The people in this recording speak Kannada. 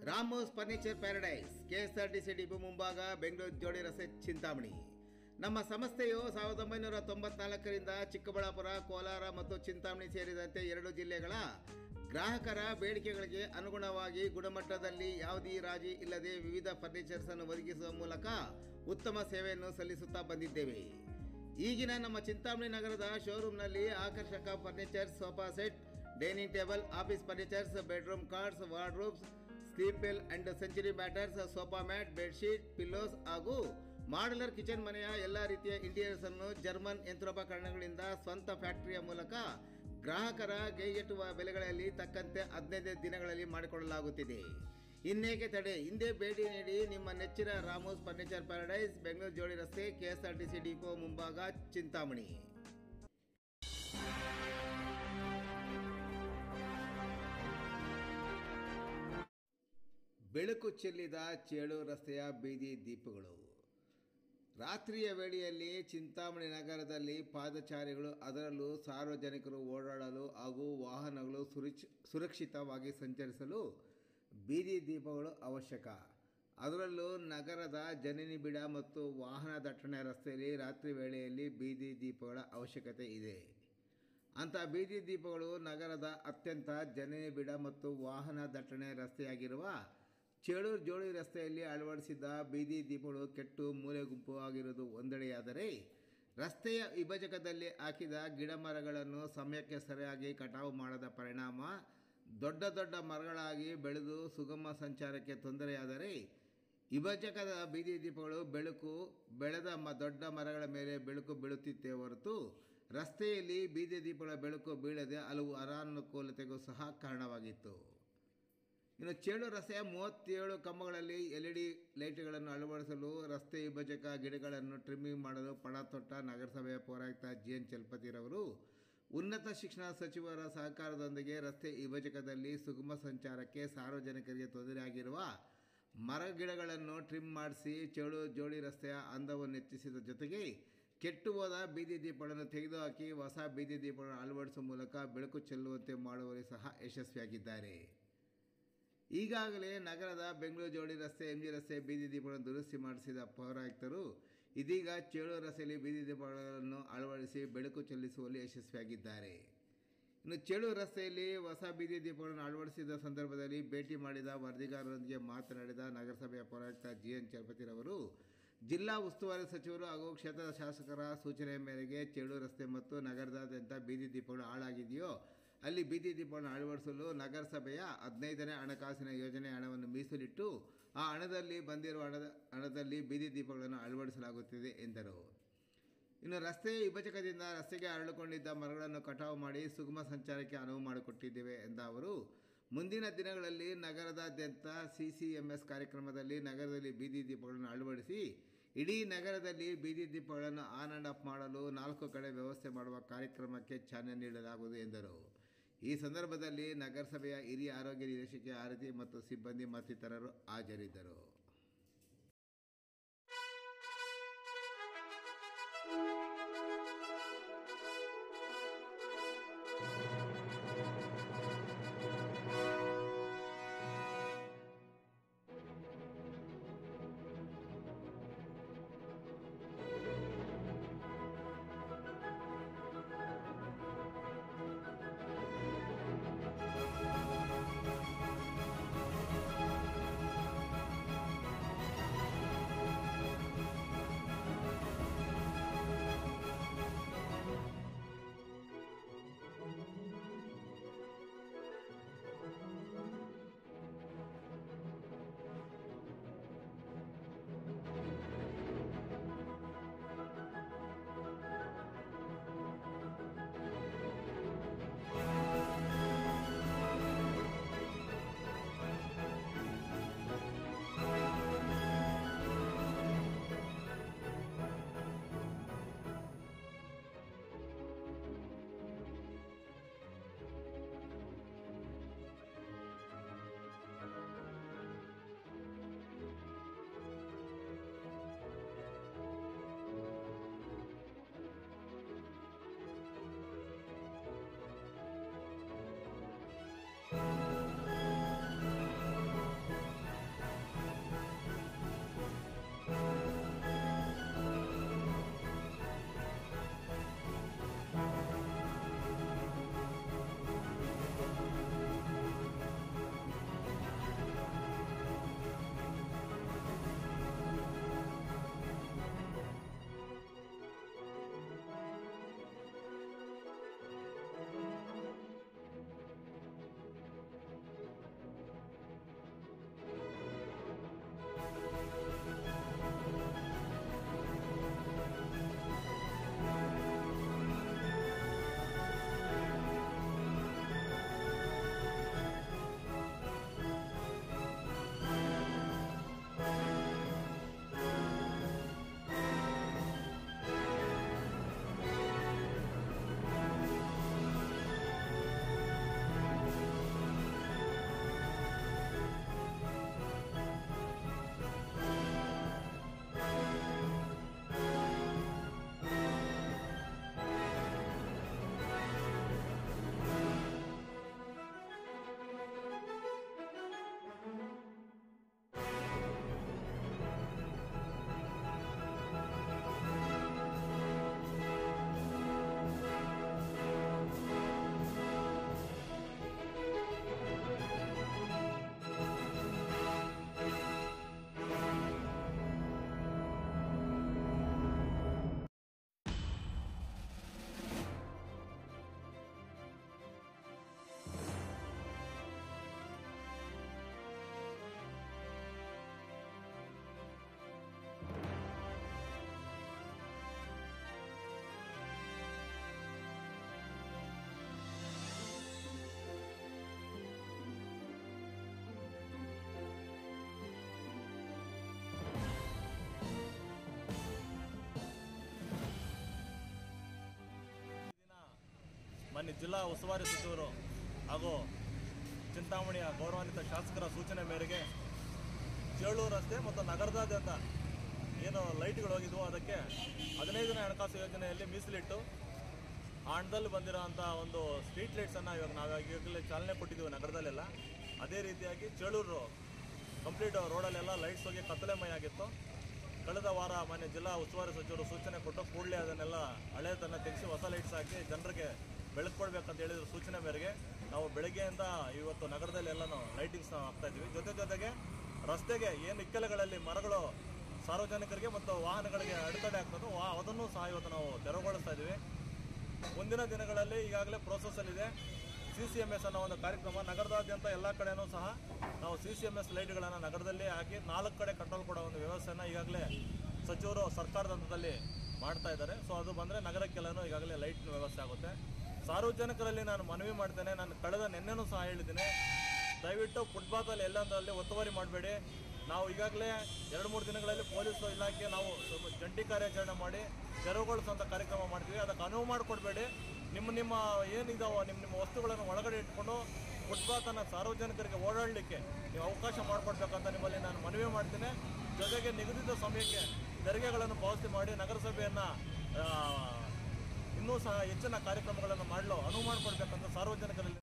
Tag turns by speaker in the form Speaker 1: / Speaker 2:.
Speaker 1: ರಾಮೋಸ್ ಫರ್ನಿಚರ್ ಪ್ಯಾರಡೈಸ್ ಕೆಎಸ್ಆರ್ಟಿಸಿ ಡಿಪೋ ಮುಂಭಾಗ ಬೆಂಗಳೂರು ಜೋಡಿ ರಸ್ತೆ ಚಿಂತಾಮಣಿ ನಮ್ಮ ಸಂಸ್ಥೆಯು ಸಾವಿರದ ಒಂಬೈನೂರ ತೊಂಬತ್ನಾಲ್ಕರಿಂದ ಚಿಕ್ಕಬಳ್ಳಾಪುರ ಕೋಲಾರ ಮತ್ತು ಚಿಂತಾಮಣಿ ಸೇರಿದಂತೆ ಎರಡು ಜಿಲ್ಲೆಗಳ ಗ್ರಾಹಕರ ಬೇಡಿಕೆಗಳಿಗೆ ಅನುಗುಣವಾಗಿ ಗುಣಮಟ್ಟದಲ್ಲಿ ಯಾವುದೇ ರಾಜಿ ಇಲ್ಲದೆ ವಿವಿಧ ಫರ್ನಿಚರ್ಸ್ ಅನ್ನು ಒದಗಿಸುವ ಮೂಲಕ ಉತ್ತಮ ಸೇವೆಯನ್ನು ಸಲ್ಲಿಸುತ್ತಾ ಬಂದಿದ್ದೇವೆ ಈಗಿನ ನಮ್ಮ ಚಿಂತಾಮಣಿ ನಗರದ ಶೋರೂಮ್ನಲ್ಲಿ ಆಕರ್ಷಕ furnitures sofa set dining table office furnitures bedroom cots wardrobes Sleepwell and Century mattress sofa mat bedsheet pillows ಹಾಗೂ ಮಾಡ್ಯುಲರ್ ಕಿಚನ್ ಮನೆಯ ಎಲ್ಲ ರೀತಿಯ ಇಂಟೀರಿಯರ್ಸ್ ಅನ್ನು ಜರ್ಮನ್ ಯಂತ್ರೋಪಕರಣಗಳಿಂದ ಸ್ವಂತ ಫ್ಯಾಕ್ಟರಿಯ ಮೂಲಕ ಗ್ರಾಹಕರ ಕೈಗೆಟುವ ಬೆಲೆಗಳಲ್ಲಿ ತಕ್ಕಂತೆ ಹದಿನೈದು ದಿನಗಳಲ್ಲಿ ಮಾಡಿಕೊಡಲಾಗುತ್ತಿದೆ ಇನ್ನೇಕೆ ತಡೆ ಹಿಂದೆ ಭೇಟಿ ನೀಡಿ ನಿಮ್ಮ ನೆಚ್ಚಿನ ರಾಮೋಸ್ ಫರ್ನಿಚರ್ ಪ್ಯಾರಡೈಸ್ ಬೆಂಗಳೂರು ಜೋಡಿ ರಸ್ತೆ ಕೆಎಸ್ಆರ್ಟಿಸಿ ಡಿಪೋ ಮುಂಭಾಗ ಚಿಂತಾಮಣಿ ಬೆಳಕು ಚೆಲ್ಲಿದ ಚೇಳು ರಸ್ತೆಯ ಬೀದಿ ದೀಪಗಳು ರಾತ್ರಿಯ ವೇಳೆಯಲ್ಲಿ ಚಿಂತಾಮಣಿ ನಗರದಲ್ಲಿ ಪಾದಚಾರಿಗಳು ಅದರಲ್ಲೂ ಸಾರ್ವಜನಿಕರು ಓಡಾಡಲು ಹಾಗೂ ವಾಹನಗಳು ಸುರಕ್ಷ ಸುರಕ್ಷಿತವಾಗಿ ಸಂಚರಿಸಲು ಬೀದಿ ದೀಪಗಳು ಅವಶ್ಯಕ ಅದರಲ್ಲೂ ನಗರದ ಜನನಿಬಿಡ ಮತ್ತು ವಾಹನ ದಟ್ಟಣೆ ರಸ್ತೆಯಲ್ಲಿ ರಾತ್ರಿ ವೇಳೆಯಲ್ಲಿ ಬೀದಿ ದೀಪಗಳ ಅವಶ್ಯಕತೆ ಇದೆ ಅಂಥ ಬೀದಿ ದೀಪಗಳು ನಗರದ ಅತ್ಯಂತ ಜನನಿಬಿಡ ಮತ್ತು ವಾಹನ ದಟ್ಟಣೆ ರಸ್ತೆಯಾಗಿರುವ ಚೇಳೂರು ಜೋಳಿ ರಸ್ತೆಯಲ್ಲಿ ಅಳವಡಿಸಿದ್ದ ಬೀದಿ ದೀಪಗಳು ಕೆಟ್ಟು ಮೂಲೆ ಗುಂಪು ಆಗಿರುವುದು ಒಂದೆಡೆಯಾದರೆ ರಸ್ತೆಯ ವಿಭಜಕದಲ್ಲಿ ಹಾಕಿದ ಗಿಡ ಮರಗಳನ್ನು ಸಮಯಕ್ಕೆ ಸರಿಯಾಗಿ ಕಟಾವು ಮಾಡದ ಪರಿಣಾಮ ದೊಡ್ಡ ದೊಡ್ಡ ಮರಗಳಾಗಿ ಬೆಳೆದು ಸುಗಮ ಸಂಚಾರಕ್ಕೆ ತೊಂದರೆಯಾದರೆ ವಿಭಜಕದ ಬೀದಿ ದೀಪಗಳು ಬೆಳಕು ಬೆಳೆದ ಮ ದೊಡ್ಡ ಮರಗಳ ಮೇಲೆ ಬೆಳಕು ಬೀಳುತ್ತಿತ್ತೇ ಹೊರತು ರಸ್ತೆಯಲ್ಲಿ ಬೀದಿ ದೀಪಗಳ ಬೆಳಕು ಬೀಳದೆ ಹಲವು ಅನಾನುಕೂಲತೆಗೂ ಸಹ ಕಾರಣವಾಗಿತ್ತು ಇನ್ನು ಚೇಳು ರಸ್ತೆಯ ಮೂವತ್ತೇಳು ಕಂಬಗಳಲ್ಲಿ ಎಲ್ ಇ ಡಿ ಲೈಟ್ಗಳನ್ನು ಅಳವಡಿಸಲು ರಸ್ತೆ ವಿಭಜಕ ಗಿಡಗಳನ್ನು ಟ್ರಿಮ್ಮಿಂಗ್ ಮಾಡಲು ಪಣ ತೊಟ್ಟ ನಗರಸಭೆಯ ಪೌರಾಯುಕ್ತ ಜಿ ಎನ್ ಚಲಪತಿರವರು ಉನ್ನತ ಶಿಕ್ಷಣ ಸಚಿವರ ಸಹಕಾರದೊಂದಿಗೆ ರಸ್ತೆ ವಿಭಜಕದಲ್ಲಿ ಸುಗಮ ಸಂಚಾರಕ್ಕೆ ಸಾರ್ವಜನಿಕರಿಗೆ ತೊಂದರೆಯಾಗಿರುವ ಮರ ಗಿಡಗಳನ್ನು ಟ್ರಿಮ್ ಮಾಡಿಸಿ ಚೇಳು ಜೋಡಿ ರಸ್ತೆಯ ಅಂದವನ್ನು ಹೆಚ್ಚಿಸಿದ ಜೊತೆಗೆ ಕೆಟ್ಟು ಹೋದ ಬೀದಿ ದೀಪಗಳನ್ನು ತೆಗೆದುಹಾಕಿ ಹೊಸ ಬೀದಿ ದೀಪಗಳನ್ನು ಅಳವಡಿಸುವ ಮೂಲಕ ಬೆಳಕು ಚೆಲ್ಲುವಂತೆ ಮಾಡುವಲ್ಲಿ ಸಹ ಯಶಸ್ವಿಯಾಗಿದ್ದಾರೆ ಈಗಾಗಲೇ ನಗರದ ಬೆಂಗಳೂರು ಜೋಡಿ ರಸ್ತೆ ಎಂ ಜಿ ರಸ್ತೆ ಬೀದಿ ದೀಪಗಳನ್ನು ದುರಸ್ತಿ ಮಾಡಿಸಿದ ಪೌರಾಯುಕ್ತರು ಇದೀಗ ಚೇಳು ರಸ್ತೆಯಲ್ಲಿ ಬೀದಿ ದೀಪಗಳನ್ನು ಅಳವಡಿಸಿ ಬೆಳಕು ಚೆಲ್ಲಿಸುವಲ್ಲಿ ಯಶಸ್ವಿಯಾಗಿದ್ದಾರೆ ಇನ್ನು ಚೇಳು ರಸ್ತೆಯಲ್ಲಿ ಹೊಸ ಬೀದಿ ದೀಪಗಳನ್ನು ಅಳವಡಿಸಿದ ಸಂದರ್ಭದಲ್ಲಿ ಭೇಟಿ ಮಾಡಿದ ವರದಿಗಾರರೊಂದಿಗೆ ಮಾತನಾಡಿದ ನಗರಸಭೆಯ ಪೌರಾಯುಕ್ತ ಜಿ ಎನ್ ಚಲಪತಿರವರು ಜಿಲ್ಲಾ ಉಸ್ತುವಾರಿ ಸಚಿವರು ಹಾಗೂ ಕ್ಷೇತ್ರದ ಶಾಸಕರ ಸೂಚನೆಯ ಮೇರೆಗೆ ಚೇಳು ರಸ್ತೆ ಮತ್ತು ನಗರದಾದ್ಯಂತ ಬೀದಿ ದೀಪಗಳು ಹಾಳಾಗಿದೆಯೋ ಅಲ್ಲಿ ಬೀದಿ ದೀಪಗಳನ್ನು ಅಳವಡಿಸಲು ನಗರಸಭೆಯ ಹದಿನೈದನೇ ಹಣಕಾಸಿನ ಯೋಜನೆ ಹಣವನ್ನು ಮೀಸಲಿಟ್ಟು ಆ ಹಣದಲ್ಲಿ ಬಂದಿರುವ ಹಣದ ಹಣದಲ್ಲಿ ಬೀದಿ ದೀಪಗಳನ್ನು ಅಳವಡಿಸಲಾಗುತ್ತಿದೆ ಎಂದರು ಇನ್ನು ರಸ್ತೆ ವಿಭಜಕದಿಂದ ರಸ್ತೆಗೆ ಅರಳಿಕೊಂಡಿದ್ದ ಮರಗಳನ್ನು ಕಟಾವು ಮಾಡಿ ಸುಗಮ ಸಂಚಾರಕ್ಕೆ ಅನುವು ಮಾಡಿಕೊಟ್ಟಿದ್ದೇವೆ ಎಂದ ಅವರು ಮುಂದಿನ ದಿನಗಳಲ್ಲಿ ನಗರದಾದ್ಯಂತ ಸಿ ಸಿ ಎಂ ಎಸ್ ಕಾರ್ಯಕ್ರಮದಲ್ಲಿ ನಗರದಲ್ಲಿ ಬೀದಿ ದೀಪಗಳನ್ನು ಅಳವಡಿಸಿ ಇಡೀ ನಗರದಲ್ಲಿ ಬೀದಿ ದೀಪಗಳನ್ನು ಆನ್ ಆ್ಯಂಡ್ ಆಫ್ ಮಾಡಲು ನಾಲ್ಕು ಕಡೆ ವ್ಯವಸ್ಥೆ ಮಾಡುವ ಕಾರ್ಯಕ್ರಮಕ್ಕೆ ಚಾಲನೆ ನೀಡಲಾಗುವುದು ಎಂದರು ಈ ಸಂದರ್ಭದಲ್ಲಿ ನಗರಸಭೆಯ ಹಿರಿಯ ಆರೋಗ್ಯ ನಿರೀಕ್ಷಕಿ ಆರತಿ ಮತ್ತು ಸಿಬ್ಬಂದಿ ಮತ್ತಿತರರು ಹಾಜರಿದ್ದರು
Speaker 2: ಮಾನ್ಯ ಜಿಲ್ಲಾ ಉಸ್ತುವಾರಿ ಸಚಿವರು ಹಾಗೂ ಚಿಂತಾಮಣಿಯ ಗೌರವಾನ್ವಿತ ಶಾಸಕರ ಸೂಚನೆ ಮೇರೆಗೆ ಚೇಳೂರು ರಸ್ತೆ ಮತ್ತು ನಗರದಾದ್ಯಂತ ಏನು ಲೈಟ್ಗಳು ಹೋಗಿದ್ವು ಅದಕ್ಕೆ ಹದಿನೈದನೇ ಹಣಕಾಸು ಯೋಜನೆಯಲ್ಲಿ ಮೀಸಲಿಟ್ಟು ಆ ಹಣದಲ್ಲಿ ಬಂದಿರೋಂಥ ಒಂದು ಸ್ಟ್ರೀಟ್ ಲೈಟ್ಸನ್ನು ಇವಾಗ ನಾವು ಈಗಾಗಲೇ ಚಾಲನೆ ಕೊಟ್ಟಿದ್ದೀವಿ ನಗರದಲ್ಲೆಲ್ಲ ಅದೇ ರೀತಿಯಾಗಿ ಚೇಳೂರು ಕಂಪ್ಲೀಟ್ ರೋಡಲ್ಲೆಲ್ಲ ಲೈಟ್ಸ್ ಹೋಗಿ ಕತ್ತಲೆಮಯ ಆಗಿತ್ತು ಕಳೆದ ವಾರ ಮಾನ್ಯ ಜಿಲ್ಲಾ ಉಸ್ತುವಾರಿ ಸಚಿವರು ಸೂಚನೆ ಕೊಟ್ಟು ಕೂಡಲೇ ಅದನ್ನೆಲ್ಲ ಹಳೆಯದನ್ನು ತೆಗೆಸಿ ಹೊಸ ಲೈಟ್ಸ್ ಹಾಕಿ ಜನರಿಗೆ ಬೆಳಕು ಕೊಡ್ಬೇಕಂತ ಹೇಳಿದ್ರು ಸೂಚನೆ ಮೇರೆಗೆ ನಾವು ಬೆಳಗ್ಗೆಯಿಂದ ಇವತ್ತು ನಗರದಲ್ಲಿ ಎಲ್ಲನೂ ಲೈಟಿಂಗ್ಸ್ನ ಹಾಕ್ತಾ ಇದ್ವಿ ಜೊತೆ ಜೊತೆಗೆ ರಸ್ತೆಗೆ ಏನು ಇಕ್ಕೆಲೆಗಳಲ್ಲಿ ಮರಗಳು ಸಾರ್ವಜನಿಕರಿಗೆ ಮತ್ತು ವಾಹನಗಳಿಗೆ ಅಡೆತಡೆ ಆಗ್ತದೋ ವಾ ಅದನ್ನು ಸಹ ಇವತ್ತು ನಾವು ತೆರವುಗೊಳಿಸ್ತಾ ಇದ್ದೀವಿ ಮುಂದಿನ ದಿನಗಳಲ್ಲಿ ಈಗಾಗಲೇ ಪ್ರೋಸೆಸ್ಸಲ್ಲಿದೆ ಸಿ ಸಿ ಎಮ್ ಎಸ್ ಅನ್ನೋ ಒಂದು ಕಾರ್ಯಕ್ರಮ ನಗರದಾದ್ಯಂತ ಎಲ್ಲ ಕಡೆನೂ ಸಹ ನಾವು ಸಿ ಸಿ ಎಮ್ ಎಸ್ ಲೈಟ್ಗಳನ್ನು ನಗರದಲ್ಲಿ ಹಾಕಿ ನಾಲ್ಕು ಕಡೆ ಕಂಟ್ರೋಲ್ ಕೊಡೋ ಒಂದು ವ್ಯವಸ್ಥೆನ ಈಗಾಗಲೇ ಸಚಿವರು ಸರ್ಕಾರದ ಹಂತದಲ್ಲಿ ಮಾಡ್ತಾ ಇದ್ದಾರೆ ಸೊ ಅದು ಬಂದರೆ ನಗರಕ್ಕೆಲ್ಲನೂ ಈಗಾಗಲೇ ಲೈಟ್ ವ್ಯವಸ್ಥೆ ಆಗುತ್ತೆ ಸಾರ್ವಜನಿಕರಲ್ಲಿ ನಾನು ಮನವಿ ಮಾಡ್ತೇನೆ ನಾನು ಕಳೆದ ನಿನ್ನೆನೂ ಸಹ ಹೇಳಿದ್ದೀನಿ ದಯವಿಟ್ಟು ಫುಟ್ಪಾತಲ್ಲಿ ಎಲ್ಲಂದರಲ್ಲಿ ಒತ್ತುವರಿ ಮಾಡಬೇಡಿ ನಾವು ಈಗಾಗಲೇ ಎರಡು ಮೂರು ದಿನಗಳಲ್ಲಿ ಪೊಲೀಸ್ ಇಲಾಖೆ ನಾವು ಸ್ವಲ್ಪ ಜಂಟಿ ಕಾರ್ಯಾಚರಣೆ ಮಾಡಿ ತೆರವುಗೊಳಿಸುವಂಥ ಕಾರ್ಯಕ್ರಮ ಮಾಡ್ತೀವಿ ಅದಕ್ಕೆ ಅನುವು ಮಾಡಿಕೊಡ್ಬೇಡಿ ನಿಮ್ಮ ನಿಮ್ಮ ಏನಿದಾವೋ ನಿಮ್ಮ ನಿಮ್ಮ ವಸ್ತುಗಳನ್ನು ಒಳಗಡೆ ಇಟ್ಕೊಂಡು ಫುಟ್ಪಾತನ್ನು ಸಾರ್ವಜನಿಕರಿಗೆ ಓಡಾಡಲಿಕ್ಕೆ ನೀವು ಅವಕಾಶ ಮಾಡಿಕೊಡ್ಬೇಕಂತ ನಿಮ್ಮಲ್ಲಿ ನಾನು ಮನವಿ ಮಾಡ್ತೀನಿ ಜೊತೆಗೆ ನಿಗದಿತ ಸಮಯಕ್ಕೆ ತೆರಿಗೆಗಳನ್ನು ಪಾವತಿ ಮಾಡಿ ನಗರಸಭೆಯನ್ನು ಇನ್ನೂ ಸಹ ಹೆಚ್ಚಿನ ಕಾರ್ಯಕ್ರಮಗಳನ್ನು ಮಾಡಲು ಅನುವು ಮಾಡಿಕೊಡ್ಬೇಕಂತ ಸಾರ್ವಜನಿಕರಲ್ಲಿ